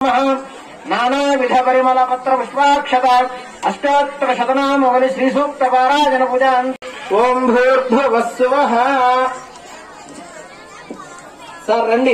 నానావిధ పరిమళ పత్ర పుష్పాక్షత అష్టాత్ర శతనామవలి శ్రీ సూక్త పారాయణ పూజాన్ ఓం భూర్భువస్సువ సార్ రండి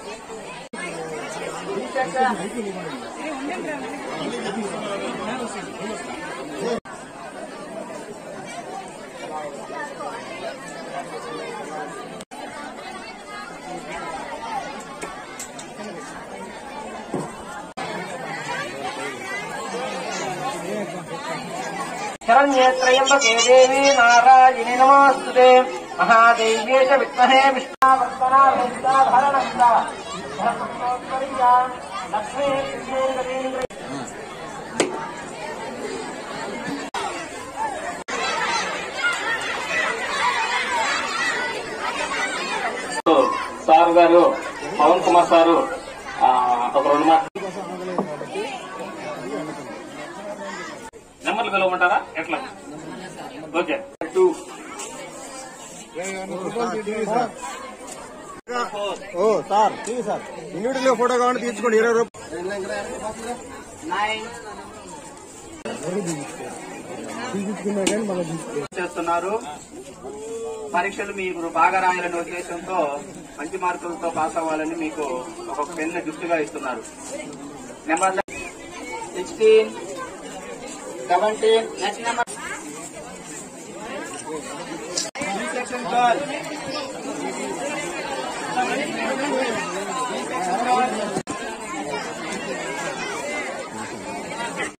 శరణ్యేత్రయంబకే దేవీ నారాయణి నమోస్తుతే మహాదేవ్యే చ విద్మహే విష్ణావర్తనాభరణంద లక్ష్మీ కృష్ణేంద్రేంద్ర సార్ గారు పవన్ కుమార్ సారు ఆ, ఒక రెండు మాటలు నెంబర్లు పిలవమంటారా ఎట్లా ఓకే టూ ఓ సార్ తీయి సార్ ఇన్నిటిలో ఫోటో కావాలంటే తీసుకోండి ఇరవై రూపాయలు చేస్తున్నారు పరీక్షలు మీరు బాగా రాయాలనే ఉద్దేశంతో మంచి మార్కులతో పాస్ అవ్వాలని మీకు ఒక పెన్ను గిఫ్ట్గా ఇస్తున్నారు number sixteen seventeen next number section twelve